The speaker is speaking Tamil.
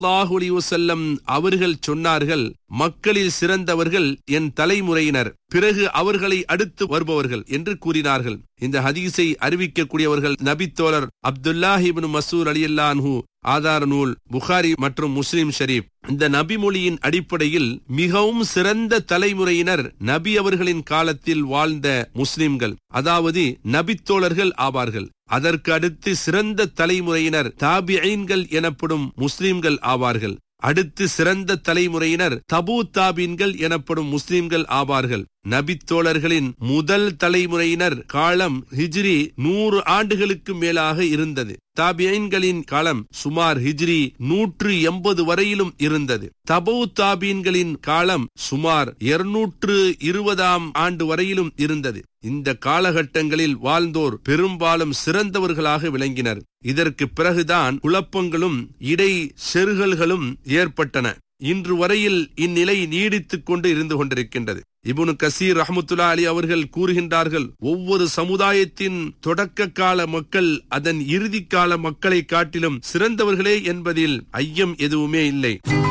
ஸல்லல்லாஹு அலைஹி வஸல்லம் அவர்கள் சொன்னார்கள் மக்களில் சிறந்தவர்கள் என் தலைமுறையினர் பிறகு அவர்களை அடுத்து வருபவர்கள் என்று கூறினார்கள் இந்த ஹதீஸை அறிவிக்கக்கூடியவர்கள் நபித்தோழர் அப்துல்லாஹ் இப்னு மசூர் அலியல்லான்ஹு ஆதார நூல் புகாரி மற்றும் முஸ்லிம் ஷரீப் இந்த நபிமொழியின் அடிப்படையில் மிகவும் சிறந்த தலைமுறையினர் நபி அவர்களின் காலத்தில் வாழ்ந்த முஸ்லிம்கள் அதாவது நபித்தோழர்கள் ஆவார்கள் அதற்கு அடுத்து சிறந்த தலைமுறையினர் தாபிஐன்கள் எனப்படும் முஸ்லிம்கள் ஆவார்கள் அடுத்து சிறந்த தலைமுறையினர் தபூ தாபீன்கள் எனப்படும் முஸ்லிம்கள் ஆவார்கள் நபித்தோழர்களின் முதல் தலைமுறையினர் காலம் ஹிஜ்ரி நூறு ஆண்டுகளுக்கு மேலாக இருந்தது தாபியன்களின் காலம் சுமார் ஹிஜ்ரி நூற்று எண்பது வரையிலும் இருந்தது தபூ தாபீன்களின் காலம் சுமார் இருநூற்று இருபதாம் ஆண்டு வரையிலும் இருந்தது இந்த காலகட்டங்களில் வாழ்ந்தோர் பெரும்பாலும் சிறந்தவர்களாக விளங்கினர் இதற்கு பிறகுதான் குழப்பங்களும் இடை செருகல்களும் ஏற்பட்டன இன்று வரையில் இந்நிலை நீடித்துக் கொண்டு இருந்து கொண்டிருக்கின்றது இபுனு கசீர் ரஹமத்துல்லா அலி அவர்கள் கூறுகின்றார்கள் ஒவ்வொரு சமுதாயத்தின் தொடக்க கால மக்கள் அதன் இறுதி கால மக்களை காட்டிலும் சிறந்தவர்களே என்பதில் ஐயம் எதுவுமே இல்லை